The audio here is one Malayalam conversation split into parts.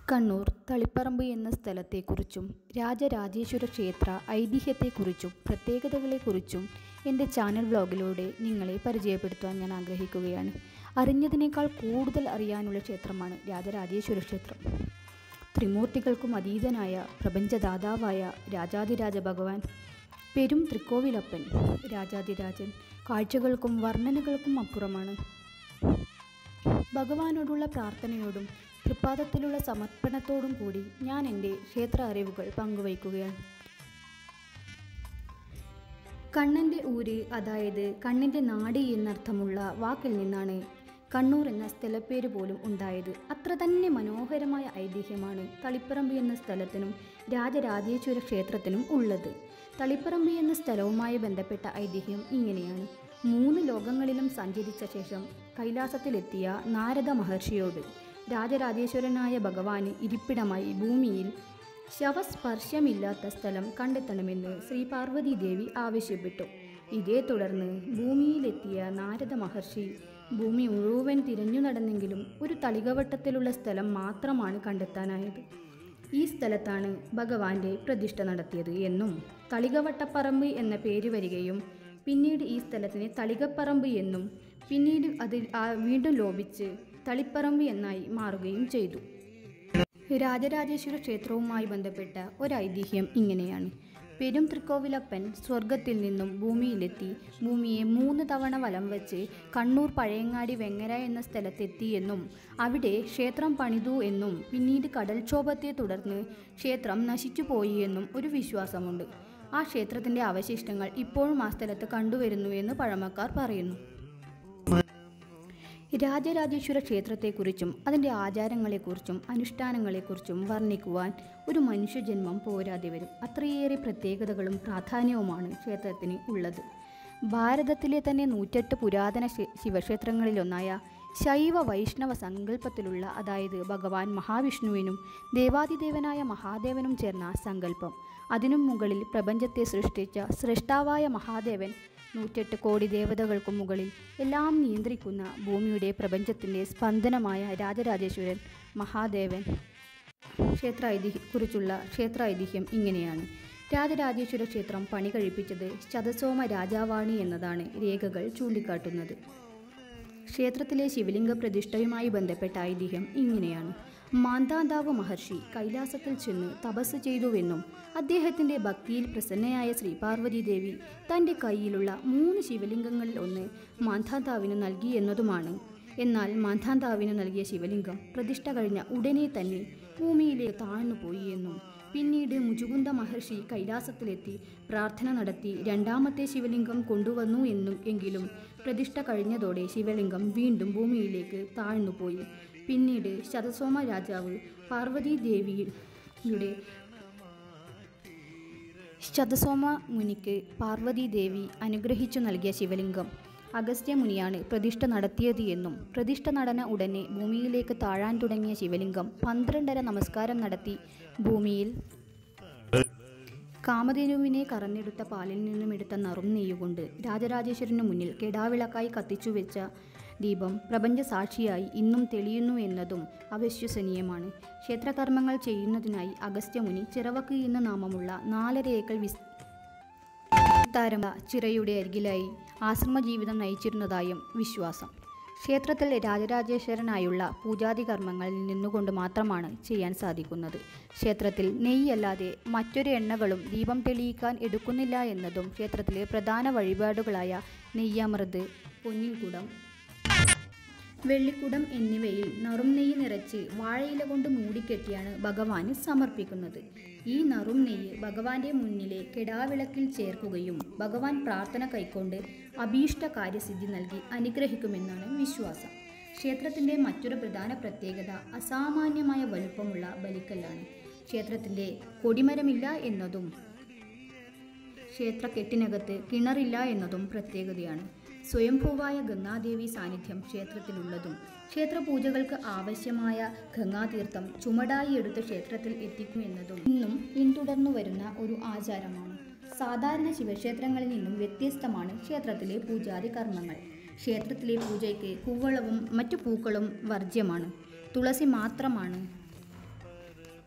കണ്ണൂർ തളിപ്പറമ്പ് എന്ന സ്ഥലത്തെക്കുറിച്ചും രാജരാജേശ്വര ക്ഷേത്ര ഐതിഹ്യത്തെക്കുറിച്ചും പ്രത്യേകതകളെക്കുറിച്ചും എൻ്റെ ചാനൽ വ്ലോഗിലൂടെ നിങ്ങളെ പരിചയപ്പെടുത്താൻ ഞാൻ ആഗ്രഹിക്കുകയാണ് അറിഞ്ഞതിനേക്കാൾ കൂടുതൽ അറിയാനുള്ള ക്ഷേത്രമാണ് രാജരാജേശ്വര ക്ഷേത്രം ത്രിമൂർത്തികൾക്കും അതീതനായ പ്രപഞ്ചദാതാവായ രാജാതിരാജ ഭഗവാൻ പെരും തൃക്കോവിലപ്പൻ രാജാതിരാജൻ കാഴ്ചകൾക്കും വർണ്ണനകൾക്കും അപ്പുറമാണ് ഭഗവാനോടുള്ള പ്രാർത്ഥനയോടും തൃപ്പാദത്തിലുള്ള സമർപ്പണത്തോടും കൂടി ഞാൻ എൻ്റെ ക്ഷേത്ര അറിവുകൾ പങ്കുവയ്ക്കുകയാണ് കണ്ണൻ്റെ ഊര് അതായത് കണ്ണിൻ്റെ നാടി എന്നർത്ഥമുള്ള വാക്കിൽ നിന്നാണ് കണ്ണൂർ എന്ന സ്ഥലപ്പേര് പോലും ഉണ്ടായത് അത്ര തന്നെ മനോഹരമായ ഐതിഹ്യമാണ് തളിപ്പറമ്പ് എന്ന സ്ഥലത്തിനും രാജരാജേശ്വര ക്ഷേത്രത്തിനും ഉള്ളത് തളിപ്പറമ്പ് എന്ന സ്ഥലവുമായി ബന്ധപ്പെട്ട ഐതിഹ്യം ഇങ്ങനെയാണ് മൂന്ന് ലോകങ്ങളിലും സഞ്ചരിച്ച ശേഷം കൈലാസത്തിലെത്തിയ നാരദ മഹർഷിയോട് രാജരാജേശ്വരനായ ഭഗവാന് ഇരിപ്പിടമായി ഭൂമിയിൽ ശവസ്പർശമില്ലാത്ത സ്ഥലം കണ്ടെത്തണമെന്ന് ശ്രീ പാർവതി ദേവി ആവശ്യപ്പെട്ടു ഇതേ തുടർന്ന് ഭൂമിയിലെത്തിയ നാരദ മഹർഷി ഭൂമി മുഴുവൻ തിരഞ്ഞു നടന്നെങ്കിലും ഒരു തളികവട്ടത്തിലുള്ള സ്ഥലം മാത്രമാണ് കണ്ടെത്താനായത് ഈ സ്ഥലത്താണ് ഭഗവാന്റെ പ്രതിഷ്ഠ നടത്തിയത് എന്നും തളികവട്ടപ്പറമ്പ് എന്ന പേര് വരികയും പിന്നീട് ഈ സ്ഥലത്തിന് തളികപ്പറമ്പ് എന്നും പിന്നീട് അതിൽ ആ വീണ്ടും ലോപിച്ച് തളിപ്പറമ്പ് എന്നായി മാറുകയും ചെയ്തു രാജരാജേശ്വര ക്ഷേത്രവുമായി ബന്ധപ്പെട്ട ഒരു ഐതിഹ്യം ഇങ്ങനെയാണ് പെരും തൃക്കോവിലപ്പൻ സ്വർഗത്തിൽ നിന്നും ഭൂമിയിലെത്തി ഭൂമിയെ മൂന്ന് തവണ വലം വെച്ച് കണ്ണൂർ പഴയങ്ങാടി വെങ്ങര എന്ന സ്ഥലത്തെത്തിയെന്നും അവിടെ ക്ഷേത്രം പണിതു എന്നും പിന്നീട് കടൽക്ഷോഭത്തെ തുടർന്ന് ക്ഷേത്രം നശിച്ചുപോയി എന്നും ഒരു വിശ്വാസമുണ്ട് ആ ക്ഷേത്രത്തിൻ്റെ അവശിഷ്ടങ്ങൾ ഇപ്പോഴും ആ സ്ഥലത്ത് കണ്ടുവരുന്നു എന്ന് പഴമക്കാർ പറയുന്നു രാജരാജേശ്വര ക്ഷേത്രത്തെക്കുറിച്ചും അതിൻ്റെ ആചാരങ്ങളെക്കുറിച്ചും അനുഷ്ഠാനങ്ങളെക്കുറിച്ചും വർണ്ണിക്കുവാൻ ഒരു മനുഷ്യജന്മം പോരാതെ വരും അത്രയേറെ പ്രത്യേകതകളും പ്രാധാന്യവുമാണ് ക്ഷേത്രത്തിന് ഉള്ളത് ഭാരതത്തിലെ തന്നെ നൂറ്റെട്ട് പുരാതന ശി- ശിവക്ഷേത്രങ്ങളിലൊന്നായ ശൈവ വൈഷ്ണവ സങ്കല്പത്തിലുള്ള അതായത് ഭഗവാൻ മഹാവിഷ്ണുവിനും ദേവാദിദേവനായ മഹാദേവനും ചേർന്ന സങ്കല്പം അതിനും മുകളിൽ പ്രപഞ്ചത്തെ സൃഷ്ടിച്ച സൃഷ്ടാവായ മഹാദേവൻ നൂറ്റെട്ട് കോടി ദേവതകൾക്കും മുകളിൽ എല്ലാം നിയന്ത്രിക്കുന്ന ഭൂമിയുടെ പ്രപഞ്ചത്തിൻ്റെ സ്പന്ദനമായ രാജരാജേശ്വരൻ മഹാദേവൻ ക്ഷേത്ര ഐതിഹ്യ കുറിച്ചുള്ള ക്ഷേത്ര ഐതിഹ്യം ഇങ്ങനെയാണ് രാജരാജേശ്വര ക്ഷേത്രം പണി കഴിപ്പിച്ചത് ശതസോമ രാജാവാണി എന്നതാണ് രേഖകൾ ചൂണ്ടിക്കാട്ടുന്നത് ക്ഷേത്രത്തിലെ ശിവലിംഗ പ്രതിഷ്ഠയുമായി ബന്ധപ്പെട്ട ഐതിഹ്യം ഇങ്ങനെയാണ് മാന്താന്താവ് മഹർഷി കൈലാസത്തിൽ ചെന്ന് തപസ് ചെയ്തുവെന്നും അദ്ദേഹത്തിൻ്റെ ഭക്തിയിൽ പ്രസന്നയായ ശ്രീ പാർവതി ദേവി തൻ്റെ കയ്യിലുള്ള മൂന്ന് ശിവലിംഗങ്ങളിൽ ഒന്ന് മാന്താന്താവിന് നൽകി എന്നതുമാണ് എന്നാൽ മാന്താന്താവിന് നൽകിയ ശിവലിംഗം പ്രതിഷ്ഠ കഴിഞ്ഞ ഉടനെ തന്നെ ഭൂമിയിലേക്ക് താഴ്ന്നുപോയി എന്നും പിന്നീട് മുജുകുന്ദ മഹർഷി കൈലാസത്തിലെത്തി പ്രാർത്ഥന നടത്തി രണ്ടാമത്തെ ശിവലിംഗം കൊണ്ടുവന്നു എന്നും എങ്കിലും പ്രതിഷ്ഠ കഴിഞ്ഞതോടെ ശിവലിംഗം വീണ്ടും ഭൂമിയിലേക്ക് താഴ്ന്നുപോയി പിന്നീട് ശതസോമ രാജാവ് പാർവതി ദേവിയുടെ ശതസോമ മുനിക്ക് പാർവതി ദേവി അനുഗ്രഹിച്ചു നൽകിയ ശിവലിംഗം അഗസ്ത്യ മുനിയാണ് പ്രതിഷ്ഠ നടത്തിയത് എന്നും പ്രതിഷ്ഠ നടന്ന ഉടനെ ഭൂമിയിലേക്ക് താഴാൻ തുടങ്ങിയ ശിവലിംഗം പന്ത്രണ്ടര നമസ്കാരം നടത്തി ഭൂമിയിൽ കാമധേനുവിനെ കറന്നെടുത്ത പാലിൽ നിന്നും എടുത്ത നറും നെയ്യുകൊണ്ട് രാജരാജേശ്വരന് മുന്നിൽ കെടാവിളക്കായി കത്തിച്ചു വെച്ച ദീപം പ്രപഞ്ച സാക്ഷിയായി ഇന്നും തെളിയുന്നു എന്നതും അവിശ്വസനീയമാണ് ക്ഷേത്രകർമ്മങ്ങൾ ചെയ്യുന്നതിനായി അഗസ്ത്യമുനി ചിറവക്ക് എന്ന നാമമുള്ള നാലര ഏക്കർ വിസ് താരം ചിറയുടെ അരികിലായി ആശ്രമ ജീവിതം നയിച്ചിരുന്നതായും വിശ്വാസം ക്ഷേത്രത്തിൽ രാജരാജേശ്വരനായുള്ള പൂജാതി കർമ്മങ്ങളിൽ നിന്നുകൊണ്ട് മാത്രമാണ് ചെയ്യാൻ സാധിക്കുന്നത് ക്ഷേത്രത്തിൽ നെയ്യല്ലാതെ മറ്റൊരു എണ്ണകളും ദീപം തെളിയിക്കാൻ എടുക്കുന്നില്ല എന്നതും ക്ഷേത്രത്തിലെ പ്രധാന വഴിപാടുകളായ നെയ്യമൃത് പൊന്നിൻകുടം വെള്ളിക്കുടം എന്നിവയിൽ നറും നെയ്യ് നിറച്ച് വാഴയില കൊണ്ട് മൂടിക്കെട്ടിയാണ് ഭഗവാന് സമർപ്പിക്കുന്നത് ഈ നറും നെയ്യ് ഭഗവാന്റെ മുന്നിലെ കെടാവിളക്കിൽ ചേർക്കുകയും ഭഗവാൻ പ്രാർത്ഥന കൈക്കൊണ്ട് അഭീഷ്ട കാര്യസിദ്ധി നൽകി അനുഗ്രഹിക്കുമെന്നാണ് വിശ്വാസം ക്ഷേത്രത്തിൻ്റെ മറ്റൊരു പ്രധാന പ്രത്യേകത അസാമാന്യമായ വലുപ്പമുള്ള ബലിക്കല്ലാണ് ക്ഷേത്രത്തിൻ്റെ കൊടിമരമില്ല എന്നതും ക്ഷേത്രക്കെട്ടിനകത്ത് കിണറില്ല എന്നതും പ്രത്യേകതയാണ് സ്വയംഭൂവായ ഗംഗാദേവി സാന്നിധ്യം ക്ഷേത്രത്തിലുള്ളതും ക്ഷേത്രപൂജകൾക്ക് ആവശ്യമായ ഗംഗാതീർത്ഥം ചുമടായി എടുത്ത് ക്ഷേത്രത്തിൽ എത്തിക്കും എന്നതും ഇന്നും പിന്തുടർന്നു വരുന്ന ഒരു ആചാരമാണ് സാധാരണ ശിവക്ഷേത്രങ്ങളിൽ നിന്നും വ്യത്യസ്തമാണ് ക്ഷേത്രത്തിലെ പൂജാതി കർമ്മങ്ങൾ ക്ഷേത്രത്തിലെ പൂജയ്ക്ക് കൂവളവും മറ്റു പൂക്കളും വർജ്യമാണ് തുളസി മാത്രമാണ്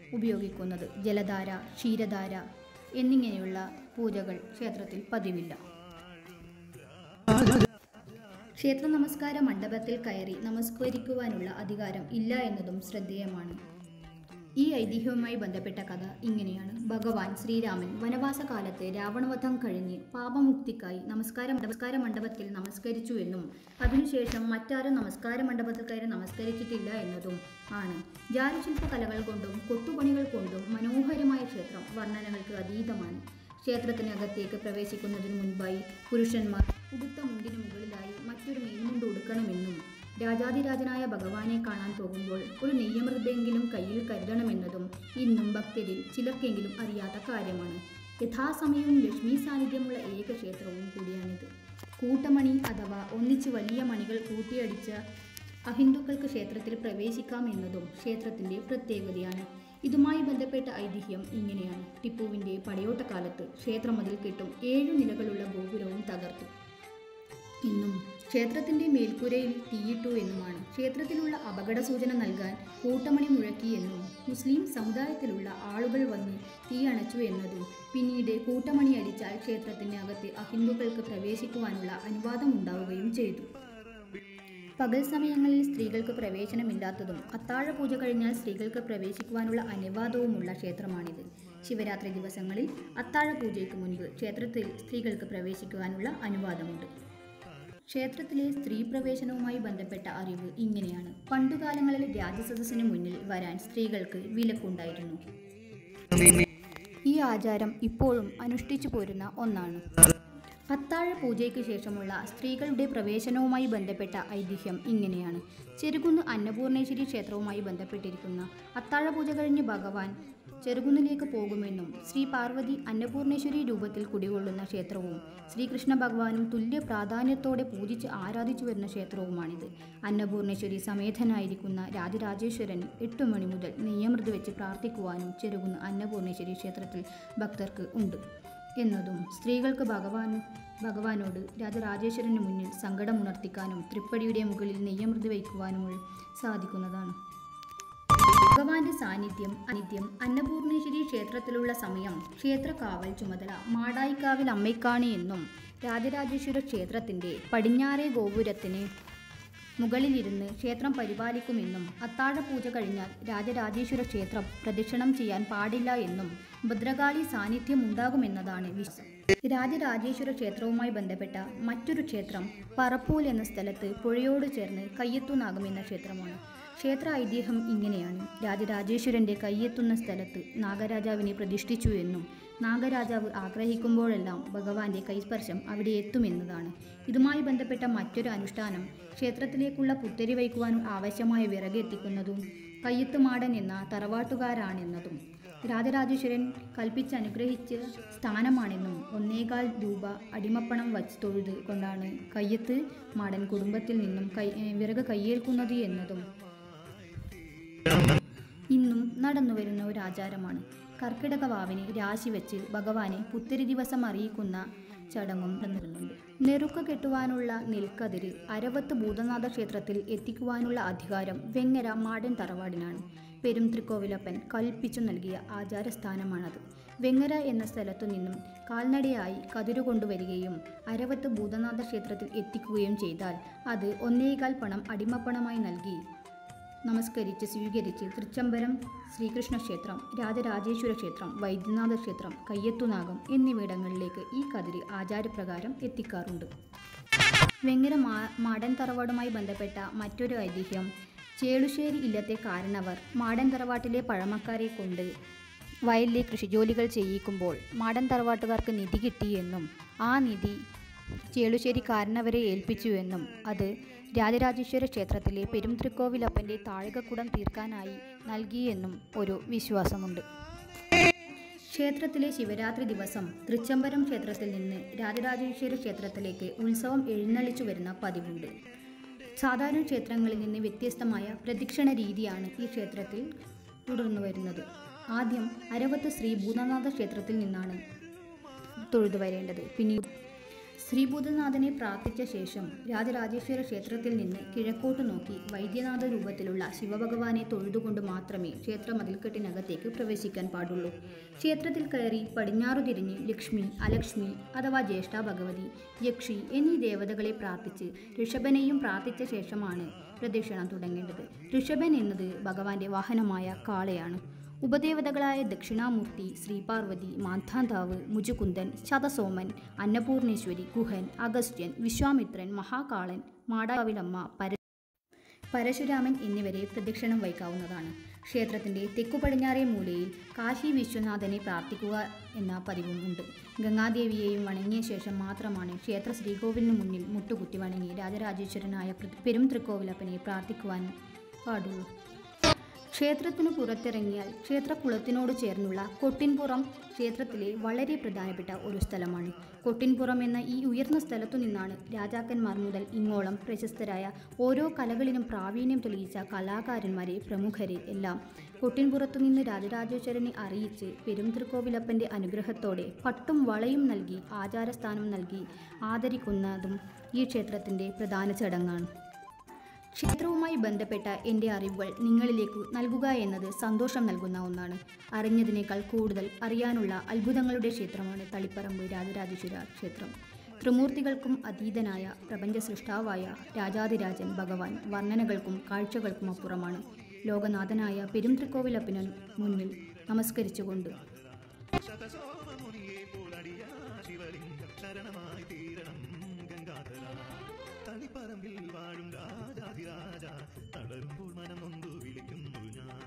ഉപയോഗിക്കുന്നത് ജലധാര ക്ഷീരധാര എന്നിങ്ങനെയുള്ള പൂജകൾ ക്ഷേത്രത്തിൽ പതിവില്ല ക്ഷേത്ര നമസ്കാര മണ്ഡപത്തിൽ കയറി നമസ്കരിക്കുവാനുള്ള അധികാരം ഇല്ല എന്നതും ശ്രദ്ധേയമാണ് ഈ ഐതിഹ്യവുമായി ബന്ധപ്പെട്ട കഥ ഇങ്ങനെയാണ് ഭഗവാൻ ശ്രീരാമൻ വനവാസകാലത്ത് രാവണവധം കഴിഞ്ഞ് പാപമുക്തിക്കായി നമസ്കാര നമസ്കാര മണ്ഡപത്തിൽ നമസ്കരിച്ചുവെന്നും അതിനുശേഷം മറ്റാരും നമസ്കാര മണ്ഡപത്തിൽ കയറി നമസ്കരിച്ചിട്ടില്ല എന്നതും ആണ് ജാരശില്പ കലകൾ കൊണ്ടും കൊത്തുപണികൾ കൊണ്ടും മനോഹരമായ ക്ഷേത്രം വർണ്ണനകൾക്ക് അതീതമാണ് ക്ഷേത്രത്തിനകത്തേക്ക് പ്രവേശിക്കുന്നതിന് മുൻപായി പുരുഷന്മാർ ഉടുത്ത മുണ്ടിന് മുകളിലായി മറ്റൊരു മേൽമുണ്ട് ഉടുക്കണമെന്നും രാജാതിരാജനായ ഭഗവാനെ കാണാൻ പോകുമ്പോൾ ഒരു നെയ്യമൃതെങ്കിലും കയ്യിൽ കരുതണമെന്നതും ഇന്നും ഭക്തരിൽ ചിലർക്കെങ്കിലും അറിയാത്ത കാര്യമാണ് യഥാസമയവും ലക്ഷ്മി സാന്നിധ്യമുള്ള ഏക ക്ഷേത്രവും കൂടിയാണിത് കൂട്ടമണി അഥവാ ഒന്നിച്ച് വലിയ മണികൾ കൂട്ടിയടിച്ച അഹിന്ദുക്കൾക്ക് ക്ഷേത്രത്തിൽ പ്രവേശിക്കാം എന്നതും ക്ഷേത്രത്തിൻ്റെ പ്രത്യേകതയാണ് ഇതുമായി ബന്ധപ്പെട്ട ഐതിഹ്യം ഇങ്ങനെയാണ് ടിപ്പുവിൻ്റെ പടയോട്ടക്കാലത്ത് ക്ഷേത്രമതിൽ കെട്ടും ഏഴു നിലകളുള്ള ഗോപുരവും തകർത്തു എന്നും ക്ഷേത്രത്തിന്റെ മേൽക്കൂരയിൽ തീയിട്ടു എന്നുമാണ് ക്ഷേത്രത്തിലുള്ള അപകട സൂചന നൽകാൻ കൂട്ടമണി മുഴക്കി എന്നും മുസ്ലിം സമുദായത്തിലുള്ള ആളുകൾ വന്ന് തീയണച്ചു എന്നതും പിന്നീട് കൂട്ടമണി അടിച്ചാൽ ക്ഷേത്രത്തിന് അകത്ത് അഹിന്ദുക്കൾക്ക് പ്രവേശിക്കുവാനുള്ള അനുവാദം ഉണ്ടാവുകയും ചെയ്തു പകൽ സമയങ്ങളിൽ സ്ത്രീകൾക്ക് പ്രവേശനമില്ലാത്തതും അത്താഴ പൂജ കഴിഞ്ഞാൽ സ്ത്രീകൾക്ക് പ്രവേശിക്കുവാനുള്ള അനുവാദവുമുള്ള ക്ഷേത്രമാണിത് ശിവരാത്രി ദിവസങ്ങളിൽ അത്താഴ പൂജയ്ക്ക് മുൻപ് ക്ഷേത്രത്തിൽ സ്ത്രീകൾക്ക് പ്രവേശിക്കുവാനുള്ള അനുവാദമുണ്ട് ക്ഷേത്രത്തിലെ സ്ത്രീ പ്രവേശനവുമായി ബന്ധപ്പെട്ട അറിവ് ഇങ്ങനെയാണ് പണ്ടുകാലങ്ങളിൽ രാജസദസ്സിന് മുന്നിൽ വരാൻ സ്ത്രീകൾക്ക് വിലക്കുണ്ടായിരുന്നു ഈ ആചാരം ഇപ്പോഴും അനുഷ്ഠിച്ചു പോരുന്ന ഒന്നാണ് അത്താഴ പൂജയ്ക്ക് ശേഷമുള്ള സ്ത്രീകളുടെ പ്രവേശനവുമായി ബന്ധപ്പെട്ട ഐതിഹ്യം ഇങ്ങനെയാണ് ചെറുകുന്ന് അന്നപൂർണേശ്വരി ക്ഷേത്രവുമായി ബന്ധപ്പെട്ടിരിക്കുന്ന അത്താഴ പൂജ കഴിഞ്ഞ് ഭഗവാൻ ചെറുകുന്നിലേക്ക് പോകുമെന്നും ശ്രീ പാർവതി അന്നപൂർണേശ്വരി രൂപത്തിൽ കുടികൊള്ളുന്ന ക്ഷേത്രവും ശ്രീകൃഷ്ണ ഭഗവാനും തുല്യ പ്രാധാന്യത്തോടെ പൂജിച്ച് ആരാധിച്ചു വരുന്ന ക്ഷേത്രവുമാണിത് അന്നപൂർണേശ്വരി സമേതനായിരിക്കുന്ന രാജരാജേശ്വരന് എട്ട് മണി മുതൽ നെയ്യമൃത് വെച്ച് പ്രാർത്ഥിക്കുവാനും ചെറുകുന്ന് അന്നപൂർണേശ്വരി ക്ഷേത്രത്തിൽ ഭക്തർക്ക് ഉണ്ട് എന്നതും സ്ത്രീകൾക്ക് ഭഗവാൻ ഭഗവാനോട് രാജരാജേശ്വരന് മുന്നിൽ സങ്കടമുണർത്തിക്കാനും തൃപ്പടിയുടെ മുകളിൽ നെയ്യമൃത് വയ്ക്കുവാനും സാധിക്കുന്നതാണ് ഭഗവാന്റെ സാന്നിധ്യം അനിത്യം അന്നപൂർണേശ്വരി ക്ഷേത്രത്തിലുള്ള സമയം ക്ഷേത്ര കാവൽ ചുമതല മാടായിക്കാവിൽ അമ്മയ്ക്കാണ് എന്നും രാജരാജേശ്വര ക്ഷേത്രത്തിൻ്റെ പടിഞ്ഞാറേ ഗോപുരത്തിന് മുകളിലിരുന്ന് ക്ഷേത്രം പരിപാലിക്കുമെന്നും അത്താഴ പൂജ കഴിഞ്ഞാൽ രാജരാജേശ്വര ക്ഷേത്രം പ്രദക്ഷിണം ചെയ്യാൻ പാടില്ല എന്നും ഭദ്രകാളി സാന്നിധ്യം ഉണ്ടാകുമെന്നതാണ് വിശ്വാസം രാജരാജേശ്വര ക്ഷേത്രവുമായി ബന്ധപ്പെട്ട മറ്റൊരു ക്ഷേത്രം പറപ്പൂൽ എന്ന സ്ഥലത്ത് പുഴയോട് ചേർന്ന് കയ്യെത്തുനാഗം എന്ന ക്ഷേത്രമാണ് ക്ഷേത്ര ഐതിഹ്യം ഇങ്ങനെയാണ് രാജരാജേശ്വരന്റെ കയ്യെത്തുന്ന സ്ഥലത്ത് നാഗരാജാവിനെ പ്രതിഷ്ഠിച്ചു എന്നും നാഗരാജാവ് ആഗ്രഹിക്കുമ്പോഴെല്ലാം ഭഗവാന്റെ കൈസ്പർശം അവിടെ എത്തുമെന്നതാണ് ഇതുമായി ബന്ധപ്പെട്ട മറ്റൊരു അനുഷ്ഠാനം ക്ഷേത്രത്തിലേക്കുള്ള പുത്തരി വയ്ക്കുവാൻ ആവശ്യമായ വിറക് എത്തിക്കുന്നതും കയ്യെത്തുമാടൻ എന്ന തറവാട്ടുകാരാണെന്നതും രാജരാജേശ്വരൻ കൽപ്പിച്ചനുഗ്രഹിച്ച സ്ഥാനമാണെന്നും ഒന്നേകാൽ രൂപ അടിമപ്പണം വച്ച് തൊഴുത് കൊണ്ടാണ് കയ്യത്ത് മാടൻ കുടുംബത്തിൽ നിന്നും കൈ വിറക് കയ്യേൽക്കുന്നത് എന്നതും ഇന്നും നടന്നുവരുന്ന ഒരു ആചാരമാണ് കർക്കിടക വാവിന് രാശി വെച്ച് ഭഗവാനെ പുത്തരി ദിവസം അറിയിക്കുന്ന ചടങ്ങും നടന്നിരുന്നുണ്ട് നെറുക്ക കെട്ടുവാനുള്ള നെൽക്കതിര് അരവത്ത് ഭൂതനാഥ ക്ഷേത്രത്തിൽ എത്തിക്കുവാനുള്ള അധികാരം വെങ്ങര മാടൻ തറവാടിനാണ് പെരും തൃക്കോവിലപ്പൻ കൽപ്പിച്ചു നൽകിയ ആചാരസ്ഥാനമാണത് വെങ്ങര എന്ന സ്ഥലത്തു നിന്നും കാൽനടയായി കതിരു കൊണ്ടുവരികയും അരവത്ത് ഭൂതനാഥ ക്ഷേത്രത്തിൽ എത്തിക്കുകയും ചെയ്താൽ അത് ഒന്നേകാൽ പണം അടിമപ്പണമായി നൽകി നമസ്കരിച്ച് സ്വീകരിച്ച് തൃച്ചംബരം ശ്രീകൃഷ്ണ ക്ഷേത്രം രാജരാജേശ്വര ക്ഷേത്രം വൈദ്യനാഥ ക്ഷേത്രം കയ്യത്തുനാഗം എന്നിവിടങ്ങളിലേക്ക് ഈ കതിര് ആചാരപ്രകാരം എത്തിക്കാറുണ്ട് വെങ്ങര മാ മാടൻ തറവാടുമായി ബന്ധപ്പെട്ട മറ്റൊരു ഐതിഹ്യം ചേളുശ്ശേരി ഇല്ലത്തെ കാരണവർ മാടൻ തറവാട്ടിലെ പഴമക്കാരെ കൊണ്ട് വയലിലെ കൃഷിജോലികൾ ചെയ്യിക്കുമ്പോൾ മാടൻ തറവാട്ടുകാർക്ക് നിധി കിട്ടിയെന്നും ആ നിധി ചേളുശ്ശേരി കാരണവരെ ഏൽപ്പിച്ചുവെന്നും അത് രാജരാജേശ്വര ക്ഷേത്രത്തിലെ പെരുംതൃക്കോവിലപ്പൻ്റെ താഴികക്കുടം തീർക്കാനായി നൽകിയെന്നും ഒരു വിശ്വാസമുണ്ട് ക്ഷേത്രത്തിലെ ശിവരാത്രി ദിവസം തൃച്ചംബരം ക്ഷേത്രത്തിൽ നിന്ന് രാജരാജേശ്വര ക്ഷേത്രത്തിലേക്ക് ഉത്സവം എഴുന്നള്ളിച്ചു വരുന്ന പതിവുണ്ട് സാധാരണ ക്ഷേത്രങ്ങളിൽ നിന്ന് വ്യത്യസ്തമായ പ്രദക്ഷിണ രീതിയാണ് ഈ ക്ഷേത്രത്തിൽ തുടർന്നു വരുന്നത് ആദ്യം അരവത്ത് ശ്രീ ഭൂതനാഥ ക്ഷേത്രത്തിൽ നിന്നാണ് തൊഴുതു വരേണ്ടത് പിന്നീട് ശ്രീഭൂതനാഥനെ പ്രാർത്ഥിച്ച ശേഷം രാജരാജേശ്വര ക്ഷേത്രത്തിൽ നിന്ന് കിഴക്കോട്ട് നോക്കി വൈദ്യനാഥ രൂപത്തിലുള്ള ശിവഭഗവാനെ തൊഴുതുകൊണ്ട് മാത്രമേ ക്ഷേത്ര മതിൽക്കെട്ടിനകത്തേക്ക് പ്രവേശിക്കാൻ പാടുള്ളൂ ക്ഷേത്രത്തിൽ കയറി പടിഞ്ഞാറു തിരിഞ്ഞ് ലക്ഷ്മി അലക്ഷ്മി അഥവാ ജ്യേഷ്ഠ ഭഗവതി യക്ഷി എന്നീ ദേവതകളെ പ്രാർത്ഥിച്ച് ഋഷഭനെയും പ്രാർത്ഥിച്ച ശേഷമാണ് പ്രദക്ഷിണം തുടങ്ങേണ്ടത് ഋഷഭൻ എന്നത് ഭഗവാന്റെ വാഹനമായ കാളയാണ് ഉപദേവതകളായ ദക്ഷിണാമൂർത്തി ശ്രീപാർവതി മാന്താന്താവ് മുജുകുന്ദൻ ശതസോമൻ അന്നപൂർണേശ്വരി ഗുഹൻ അഗസ്ത്യൻ വിശ്വാമിത്രൻ മഹാകാളൻ മാടാവിലമ്മ പര പരശുരാമൻ എന്നിവരെ പ്രദക്ഷിണം വയ്ക്കാവുന്നതാണ് ക്ഷേത്രത്തിൻ്റെ തെക്കു പടിഞ്ഞാറേ മൂലയിൽ കാശി വിശ്വനാഥനെ പ്രാർത്ഥിക്കുക എന്ന പതിവും ഉണ്ട് ഗംഗാദേവിയെയും വണങ്ങിയ ശേഷം മാത്രമാണ് ക്ഷേത്ര ശ്രീകോവിലിന് മുന്നിൽ മുട്ടുകുത്തി വണങ്ങി രാജരാജേശ്വരനായ പ്ര- പെരും തൃക്കോവിലപ്പനെ പ്രാർത്ഥിക്കുവാൻ പാടുള്ളൂ ക്ഷേത്രത്തിനു പുറത്തിറങ്ങിയാൽ ക്ഷേത്രക്കുളത്തിനോട് ചേർന്നുള്ള കൊട്ടിൻപുറം ക്ഷേത്രത്തിലെ വളരെ പ്രധാനപ്പെട്ട ഒരു സ്ഥലമാണ് കൊട്ടിൻപുറം എന്ന ഈ ഉയർന്ന സ്ഥലത്തു നിന്നാണ് രാജാക്കന്മാർ മുതൽ ഇങ്ങോളം പ്രശസ്തരായ ഓരോ കലകളിലും പ്രാവീണ്യം തെളിയിച്ച കലാകാരന്മാരെ പ്രമുഖരെ എല്ലാം കൊട്ടിൻപുറത്തു നിന്ന് രാജരാജേശ്വരനെ അറിയിച്ച് പെരുംതൃക്കോവിലപ്പൻ്റെ അനുഗ്രഹത്തോടെ പട്ടും വളയും നൽകി ആചാരസ്ഥാനം നൽകി ആദരിക്കുന്നതും ഈ ക്ഷേത്രത്തിൻ്റെ പ്രധാന ചടങ്ങാണ് ക്ഷേത്രവുമായി ബന്ധപ്പെട്ട എൻ്റെ അറിവുകൾ നിങ്ങളിലേക്ക് നൽകുക എന്നത് സന്തോഷം നൽകുന്ന ഒന്നാണ് അറിഞ്ഞതിനേക്കാൾ കൂടുതൽ അറിയാനുള്ള അത്ഭുതങ്ങളുടെ ക്ഷേത്രമാണ് തളിപ്പറമ്പ് രാജരാജേശ്വര ക്ഷേത്രം ത്രിമൂർത്തികൾക്കും അതീതനായ പ്രപഞ്ച സൃഷ്ടാവായ രാജാതിരാജൻ ഭഗവാൻ വർണ്ണനകൾക്കും കാഴ്ചകൾക്കും അപ്പുറമാണ് ലോകനാഥനായ പെരുംതൃക്കോവിലപ്പിന് മുന്നിൽ നമസ്കരിച്ചുകൊണ്ട് ശതസോമമുനിയെ പോലടിയാ ശിവലിംഗം ശരണമായി തീരണം ഗംഗാധര തളിപ്പറമ്പിൽ വാഴും രാജാതിരാജ തളരുമ്പോൾ മനം നൊന്തു വിളിക്കുന്നു ഞാൻ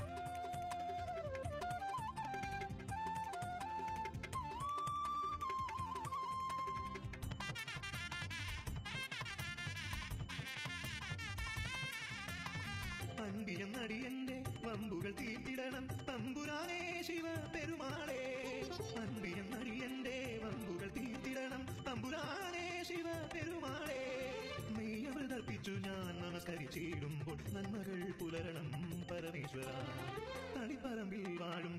അൻപിയം നടിയന്റെ വമ്പുകൾ തീർത്തിടണം തമ്പുരാനേ ശിവ പെരുമാളേ അൻപിയം നടിയന്റെ വമ്പുകൾ തീർത്തിടണം തമ്പുരാനേ ശിവ പെരുമാളേ നെയ്യവതർപ്പിച്ചു ഞാൻ നമസ്കരിച്ചിടുമ്പോൾ നന്മകൾ പുലരണം പരമേശ്വര തളിപ്പറമ്പിൽ വാഴും